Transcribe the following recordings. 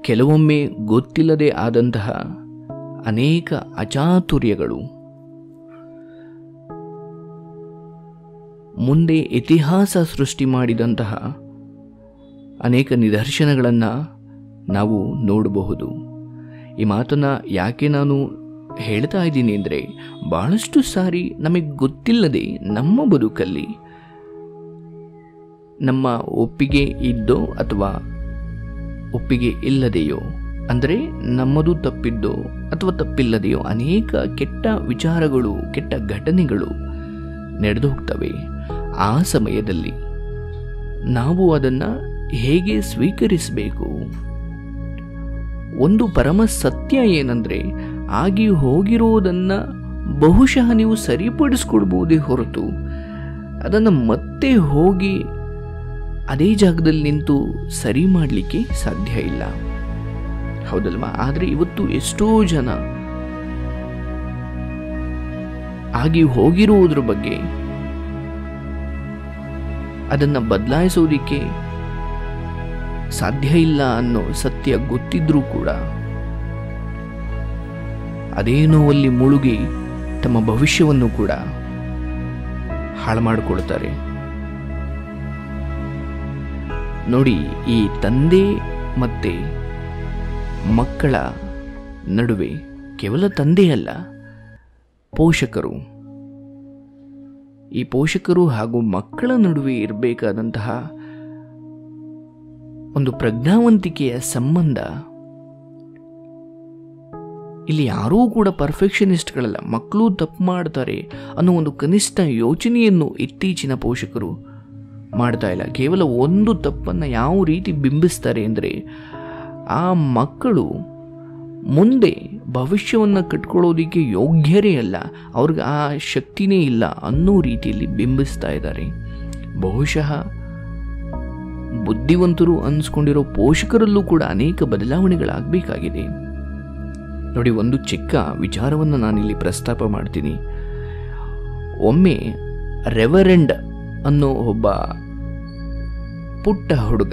ಕೆಲವೊಮ್ಮೆ ಗೊತ್ತಿಲ್ಲದೆ ಆದಂತಹ ಅನೇಕ ಅಚಾತುರ್ಯಗಳು ಮುಂದೆ ಇತಿಹಾಸ ಸೃಷ್ಟಿ ಮಾಡಿದಂತಹ ಅನೇಕ ನಿದರ್ಶನಗಳನ್ನು ನಾವು ನೋಡಬಹುದು ಈ ಮಾತನ್ನು ಯಾಕೆ ನಾನು ಹೇಳ್ತಾ ಇದ್ದೀನಿ ಅಂದರೆ ಭಾಳಷ್ಟು ಸಾರಿ ನಮಗೆ ಗೊತ್ತಿಲ್ಲದೆ ನಮ್ಮ ಬದುಕಲ್ಲಿ ನಮ್ಮ ಒಪ್ಪಿಗೆ ಇದ್ದೋ ಅಥವಾ ಒಪ್ಪಿಗೆ ಇಲ್ಲದೆಯೋ ಅಂದರೆ ನಮ್ಮದು ತಪ್ಪಿದ್ದೋ ಅಥವಾ ತಪ್ಪಿಲ್ಲದೆಯೋ ಅನೇಕ ಕೆಟ್ಟ ವಿಚಾರಗಳು ಕೆಟ್ಟ ಘಟನೆಗಳು ನಡೆದು ಹೋಗ್ತವೆ ಆ ಸಮಯದಲ್ಲಿ ನಾವು ಅದನ್ನು ಹೇಗೆ ಸ್ವೀಕರಿಸಬೇಕು ಒಂದು ಪರಮ ಸತ್ಯ ಏನಂದರೆ ಆಗಿ ಹೋಗಿರುವುದನ್ನು ಬಹುಶಃ ನೀವು ಸರಿಪಡಿಸ್ಕೊಡ್ಬೋದೇ ಹೊರತು ಅದನ್ನು ಮತ್ತೆ ಹೋಗಿ ಅದೇ ಜಾಗದಲ್ಲಿ ನಿಂತು ಸರಿ ಮಾಡಲಿಕ್ಕೆ ಸಾಧ್ಯ ಇಲ್ಲ ಹೌದಲ್ವಾ ಆದರೆ ಇವತ್ತು ಎಷ್ಟೋ ಜನ ಆಗಿ ಹೋಗಿರುವುದ್ರ ಬಗ್ಗೆ ಅದನ್ನು ಬದಲಾಯಿಸೋದಿಕ್ಕೆ ಸಾಧ್ಯ ಇಲ್ಲ ಅನ್ನೋ ಸತ್ಯ ಗೊತ್ತಿದ್ರೂ ಕೂಡ ಅದೇ ನೋವಲ್ಲಿ ಮುಳುಗಿ ತಮ್ಮ ಭವಿಷ್ಯವನ್ನು ಕೂಡ ಹಾಳು ಮಾಡಿಕೊಳ್ತಾರೆ ನೋಡಿ ಈ ತಂದೆ ಮತ್ತೆ ಮಕ್ಕಳ ನಡುವೆ ಕೇವಲ ತಂದೆಯಲ್ಲ ಪೋಷಕರು ಈ ಪೋಷಕರು ಹಾಗೂ ಮಕ್ಕಳ ನಡುವೆ ಇರಬೇಕಾದಂತಹ ಒಂದು ಪ್ರಜ್ಞಾವಂತಿಕೆಯ ಸಂಬಂಧ ಇಲ್ಲಿ ಯಾರೂ ಕೂಡ ಪರ್ಫೆಕ್ಷನಿಸ್ಟ್ಗಳಲ್ಲ ಮಕ್ಕಳು ತಪ್ಪು ಮಾಡ್ತಾರೆ ಅನ್ನೋ ಒಂದು ಕನಿಷ್ಠ ಯೋಚನೆಯನ್ನು ಇತ್ತೀಚಿನ ಪೋಷಕರು ಮಾಡ್ತಾ ಇಲ್ಲ ಕೇವಲ ಒಂದು ತಪ್ಪನ್ನು ಯಾವ ರೀತಿ ಬಿಂಬಿಸ್ತಾರೆ ಅಂದರೆ ಆ ಮಕ್ಕಳು ಮುಂದೆ ಭವಿಷ್ಯವನ್ನು ಕಟ್ಕೊಳ್ಳೋದಕ್ಕೆ ಯೋಗ್ಯರೇ ಅಲ್ಲ ಅವ್ರಿಗೆ ಆ ಶಕ್ತಿನೇ ಇಲ್ಲ ಅನ್ನೋ ರೀತಿಯಲ್ಲಿ ಬಿಂಬಿಸ್ತಾ ಇದ್ದಾರೆ ಬಹುಶಃ ಬುದ್ಧಿವಂತರು ಅನ್ಸ್ಕೊಂಡಿರೋ ಪೋಷಕರಲ್ಲೂ ಕೂಡ ಅನೇಕ ಬದಲಾವಣೆಗಳಾಗಬೇಕಾಗಿದೆ ನೋಡಿ ಒಂದು ಚಿಕ್ಕ ವಿಚಾರವನ್ನು ನಾನಿಲ್ಲಿ ಪ್ರಸ್ತಾಪ ಮಾಡ್ತೀನಿ ಒಮ್ಮೆ ರೆವರೆಂಡ್ ಅನ್ನೋ ಒಬ್ಬ ಪುಟ್ಟ ಹುಡುಗ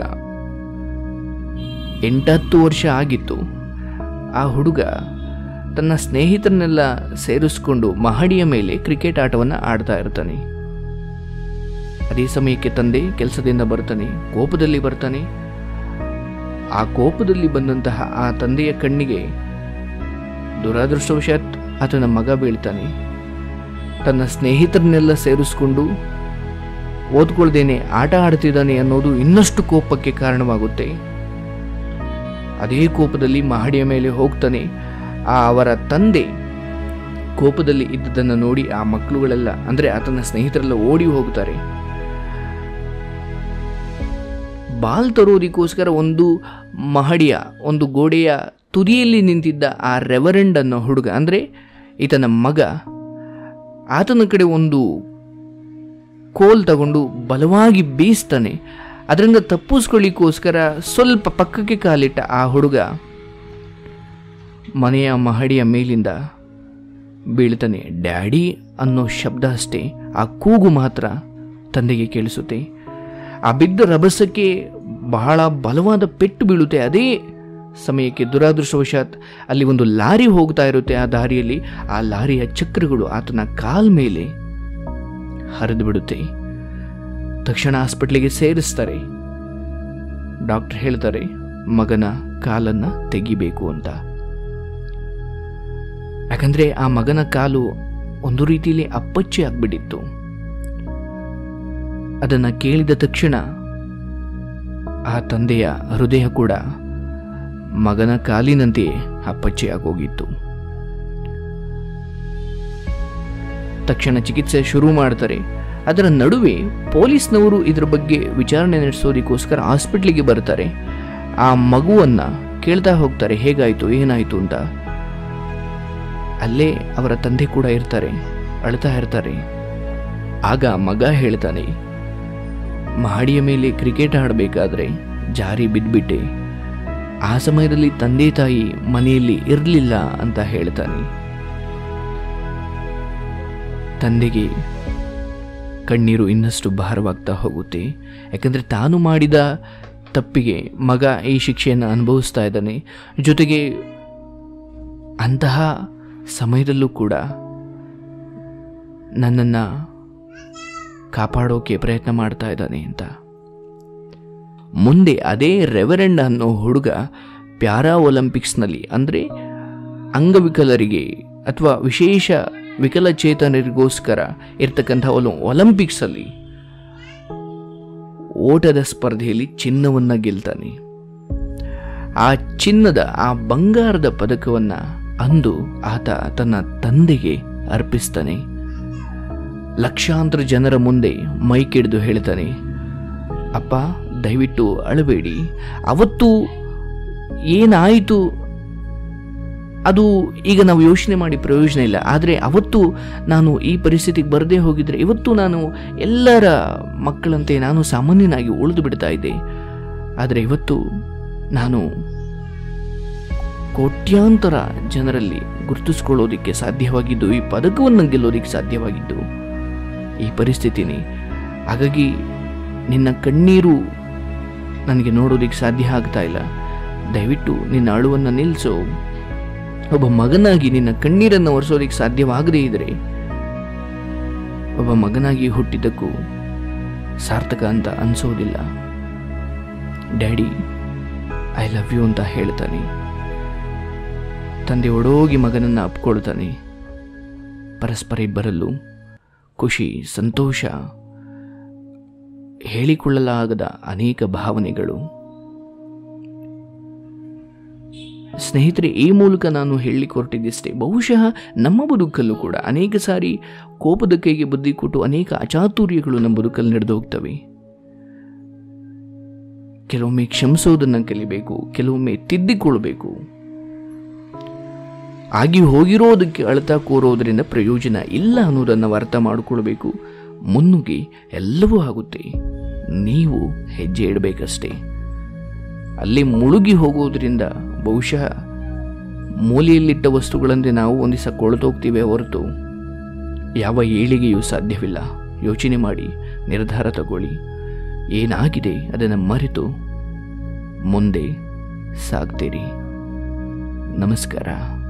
ಎಂಟತ್ತು ವರ್ಷ ಆಗಿತ್ತು ಆ ಹುಡುಗ ತನ್ನ ಸ್ನೇಹಿತರನ್ನೆಲ್ಲ ಸೇರಿಸ್ಕೊಂಡು ಮಹಡಿಯ ಮೇಲೆ ಕ್ರಿಕೆಟ್ ಆಟವನ್ನು ಆಡ್ತಾ ಇರ್ತಾನೆ ಅದೇ ಸಮಯಕ್ಕೆ ತಂದೆ ಕೆಲಸದಿಂದ ಬರ್ತಾನೆ ಕೋಪದಲ್ಲಿ ಬರ್ತಾನೆ ಆ ಕೋಪದಲ್ಲಿ ಬಂದಂತಹ ಆ ತಂದೆಯ ಕಣ್ಣಿಗೆ ದುರಾದೃಷ್ಟವಶಾತ್ ಆತನ ಮಗ ಬೀಳ್ತಾನೆ ತನ್ನ ಸ್ನೇಹಿತರನ್ನೆಲ್ಲ ಸೇರಿಸ್ಕೊಂಡು ಓದ್ಕೊಳ್ದೇನೆ ಆಟ ಆಡ್ತಿದ್ದಾನೆ ಅನ್ನೋದು ಇನ್ನಷ್ಟು ಕೋಪಕ್ಕೆ ಕಾರಣವಾಗುತ್ತೆ ಅದೇ ಕೋಪದಲ್ಲಿ ಮಹಡಿಯ ಮೇಲೆ ಹೋಗ್ತಾನೆ ಆ ಅವರ ತಂದೆ ಕೋಪದಲ್ಲಿ ಇದ್ದದನ್ನು ನೋಡಿ ಆ ಮಕ್ಕಳುಗಳೆಲ್ಲ ಅಂದರೆ ಆತನ ಸ್ನೇಹಿತರೆಲ್ಲ ಓಡಿ ಹೋಗ್ತಾರೆ ಬಾಲ್ ತರೋದಕ್ಕೋಸ್ಕರ ಒಂದು ಮಹಡಿಯ ಒಂದು ಗೋಡೆಯ ತುದಿಯಲ್ಲಿ ನಿಂತಿದ್ದ ಆ ರೆವರೆಂಡ್ ಅನ್ನೋ ಹುಡುಗ ಅಂದರೆ ಈತನ ಮಗ ಆತನ ಕಡೆ ಒಂದು ಕೋಲ್ ತಗೊಂಡು ಬಲವಾಗಿ ಬೀಸ್ತಾನೆ ಅದರಿಂದ ತಪ್ಪಿಸ್ಕೊಳ್ಳಿಕ್ಕೋಸ್ಕರ ಸ್ವಲ್ಪ ಪಕ್ಕಕ್ಕೆ ಕಾಲಿಟ್ಟ ಆ ಹುಡುಗ ಮನೆಯ ಮಹಡಿಯ ಮೇಲಿಂದ ಬೀಳ್ತಾನೆ ಡ್ಯಾಡಿ ಅನ್ನೋ ಶಬ್ದ ಅಷ್ಟೇ ಆ ಕೂಗು ಮಾತ್ರ ತಂದೆಗೆ ಕೇಳಿಸುತ್ತೆ ಆ ಬಿದ್ದ ರಭಸಕ್ಕೆ ಬಹಳ ಬಲವಾದ ಪೆಟ್ಟು ಬೀಳುತ್ತೆ ಅದೇ ಸಮಯಕ್ಕೆ ದುರಾದೃಷ್ಟವಶಾತ್ ಅಲ್ಲಿ ಒಂದು ಲಾರಿ ಹೋಗ್ತಾ ಇರುತ್ತೆ ಆ ದಾರಿಯಲ್ಲಿ ಆ ಲಾರಿಯ ಚಕ್ರಗಳು ಆತನ ಕಾಲ್ ಮೇಲೆ ಹರಿದು ಬಿಡುತ್ತೆ ತಕ್ಷಣ ಹಾಸ್ಪಿಟ್ಲಿಗೆ ಸೇರಿಸ್ತಾರೆ ಡಾಕ್ಟರ್ ಹೇಳ್ತಾರೆ ಮಗನ ಕಾಲನ್ನ ತೆಗಿಬೇಕು ಅಂತ ಯಾಕಂದ್ರೆ ಆ ಮಗನ ಕಾಲು ಒಂದು ರೀತಿಯಲ್ಲಿ ಅಪ್ಪಚ್ಚಿ ಆಗ್ಬಿಟ್ಟಿತ್ತು ಅದನ್ನ ಕೇಳಿದ ತಕ್ಷಣ ಆ ತಂದೆಯ ಹೃದಯ ಕೂಡ ಮಗನ ಕಾಲಿನಂತೆಯೇ ಅಪ್ಪಚ್ಚೆಯಾಗೋಗಿತ್ತು ತಕ್ಷಣ ಚಿಕಿತ್ಸೆ ಶುರು ಮಾಡ್ತಾರೆ ಅದರ ನಡುವೆ ಪೊಲೀಸ್ನವರು ಇದರ ಬಗ್ಗೆ ವಿಚಾರಣೆ ನಡೆಸೋದಕ್ಕೋಸ್ಕರ ಹಾಸ್ಪಿಟ್ಲಿಗೆ ಬರ್ತಾರೆ ಆ ಮಗುವನ್ನ ಕೇಳ್ತಾ ಹೋಗ್ತಾರೆ ಹೇಗಾಯ್ತು ಏನಾಯ್ತು ಅಂತ ಅಲ್ಲೇ ಅವರ ತಂದೆ ಕೂಡ ಇರ್ತಾರೆ ಅಳ್ತಾ ಇರ್ತಾರೆ ಆಗ ಮಗ ಹೇಳ್ತಾನೆ ಮಹಡಿಯ ಮೇಲೆ ಕ್ರಿಕೆಟ್ ಆಡಬೇಕಾದ್ರೆ ಜಾರಿ ಬಿದ್ಬಿಟ್ಟೆ ಆ ಸಮಯದಲ್ಲಿ ತಂದೆ ತಾಯಿ ಮನೆಯಲ್ಲಿ ಇರಲಿಲ್ಲ ಅಂತ ಹೇಳ್ತಾನೆ ತಂದೆಗೆ ಕಣ್ಣೀರು ಇನ್ನಷ್ಟು ಭಾರವಾಗ್ತಾ ಹೋಗುತ್ತೆ ಯಾಕಂದರೆ ತಾನು ಮಾಡಿದ ತಪ್ಪಿಗೆ ಮಗ ಈ ಶಿಕ್ಷೆಯನ್ನು ಅನುಭವಿಸ್ತಾ ಇದ್ದಾನೆ ಜೊತೆಗೆ ಅಂತಹ ಸಮಯದಲ್ಲೂ ಕೂಡ ನನ್ನನ್ನು ಕಾಪಾಡೋಕೆ ಪ್ರಯತ್ನ ಮಾಡ್ತಾ ಇದ್ದಾನೆ ಅಂತ ಮುಂದೆ ಅದೇ ರೆವರೆಂಡ್ ಅನ್ನೋ ಹುಡುಗ ಪ್ಯಾರಾ ಒಲಿಂಪಿಕ್ಸ್ನಲ್ಲಿ ಅಂದರೆ ಅಂಗವಿಕಲರಿಗೆ ಅಥವಾ ವಿಶೇಷ ವಿಕಲಚೇತನರಿಗೋಸ್ಕರ ಇರ್ತಕ್ಕಂಥ ಒಂದು ಒಲಿಂಪಿಕ್ಸಲ್ಲಿ ಓಟದ ಸ್ಪರ್ಧೆಯಲ್ಲಿ ಚಿನ್ನವನ್ನು ಗೆಲ್ತಾನೆ ಆ ಚಿನ್ನದ ಆ ಬಂಗಾರದ ಪದಕವನ್ನು ಅಂದು ಆತ ತನ್ನ ತಂದೆಗೆ ಅರ್ಪಿಸ್ತಾನೆ ಲಕ್ಷಾಂತರ ಜನರ ಮುಂದೆ ಮೈಕಿಡಿದು ಹೇಳ್ತಾನೆ ಅಪ್ಪ ದಯವಿಟ್ಟು ಅಳಬೇಡಿ ಅವತ್ತು ಏನಾಯಿತು ಅದು ಈಗ ನಾವು ಯೋಚನೆ ಮಾಡಿ ಪ್ರಯೋಜನ ಇಲ್ಲ ಆದರೆ ಅವತ್ತು ನಾನು ಈ ಪರಿಸ್ಥಿತಿಗೆ ಬರದೇ ಹೋಗಿದ್ರೆ ಇವತ್ತು ನಾನು ಎಲ್ಲರ ಮಕ್ಕಳಂತೆ ನಾನು ಸಾಮಾನ್ಯನಾಗಿ ಉಳಿದು ಬಿಡ್ತಾ ಇದ್ದೆ ಆದರೆ ಇವತ್ತು ನಾನು ಕೋಟ್ಯಾಂತರ ಜನರಲ್ಲಿ ಗುರುತಿಸ್ಕೊಳ್ಳೋದಕ್ಕೆ ಸಾಧ್ಯವಾಗಿದ್ದು ಈ ಪದಕವನ್ನು ಗೆಲ್ಲೋದಕ್ಕೆ ಸಾಧ್ಯವಾಗಿದ್ದು ಈ ಪರಿಸ್ಥಿತಿನೇ ಹಾಗಾಗಿ ನಿನ್ನ ಕಣ್ಣೀರು ನನಗೆ ನೋಡೋದಕ್ಕೆ ಸಾಧ್ಯ ಆಗ್ತಾ ಇಲ್ಲ ದಯವಿಟ್ಟು ನಿನ್ನ ಅಳುವನ್ನು ನಿಲ್ಲಿಸು ಒಬ್ಬ ಮಗನಾಗಿ ನಿನ್ನ ಕಣ್ಣೀರನ್ನು ಒರೆಸೋದಕ್ಕೆ ಸಾಧ್ಯವಾಗದೇ ಇದ್ರೆ ಒಬ್ಬ ಮಗನಾಗಿ ಹುಟ್ಟಿದ್ದಕ್ಕೂ ಸಾರ್ಥಕ ಅಂತ ಅನ್ಸೋದಿಲ್ಲ ಡ್ಯಾಡಿ ಐ ಲವ್ ಯು ಅಂತ ಹೇಳ್ತಾನೆ ತಂದೆ ಒಡೋಗಿ ಮಗನನ್ನು ಅಪ್ಕೊಳ್ತಾನೆ ಪರಸ್ಪರ ಇಬ್ಬರಲ್ಲೂ ಖುಷಿ ಸಂತೋಷ ಹೇಳಿಕೊಳ್ಳಲಾಗದ ಅನೇಕ ಭಾವನೆಗಳು ಸ್ನೇಹಿತರೆ ಈ ಮೂಲಕ ನಾನು ಹೇಳಲಿಕ್ಕೆ ಹೊರಟಿದ್ದಷ್ಟೇ ಬಹುಶಃ ನಮ್ಮ ಬದುಕಲ್ಲೂ ಕೂಡ ಅನೇಕ ಸಾರಿ ಕೋಪದ ಕೈಗೆ ಬುದ್ಧಿ ಕೊಟ್ಟು ಅನೇಕ ಅಚಾತುರ್ಯಗಳು ನಮ್ಮ ಬದುಕಲ್ಲಿ ನಡೆದು ಹೋಗ್ತವೆ ಕೆಲವೊಮ್ಮೆ ಕ್ಷಮಿಸೋದನ್ನು ಕಲಿಬೇಕು ಕೆಲವೊಮ್ಮೆ ತಿದ್ದಿಕೊಳ್ಬೇಕು ಆಗಿ ಹೋಗಿರೋದಕ್ಕೆ ಅಳತಾ ಕೋರೋದ್ರಿಂದ ಪ್ರಯೋಜನ ಇಲ್ಲ ಅನ್ನೋದನ್ನು ಅರ್ಥ ಮಾಡಿಕೊಳ್ಬೇಕು ಮುನ್ನುಗ್ಗಿ ಎಲ್ಲವೂ ಆಗುತ್ತೆ ನೀವು ಹೆಜ್ಜೆ ಇಡಬೇಕಷ್ಟೇ ಅಲ್ಲಿ ಮುಳುಗಿ ಹೋಗೋದ್ರಿಂದ ಬಹುಶಃ ಮೂಲೆಯಲ್ಲಿಟ್ಟ ವಸ್ತುಗಳಂತೆ ನಾವು ಒಂದಿವಸ ಕೊಳ್ತೋಗ್ತೀವಿ ಹೊರತು ಯಾವ ಏಳಿಗೆಯೂ ಸಾಧ್ಯವಿಲ್ಲ ಯೋಚನೆ ಮಾಡಿ ನಿರ್ಧಾರ ತಗೊಳ್ಳಿ ಏನಾಗಿದೆ ಅದನ್ನು ಮರೆತು ಮುಂದೆ ಸಾಗ್ತೀರಿ ನಮಸ್ಕಾರ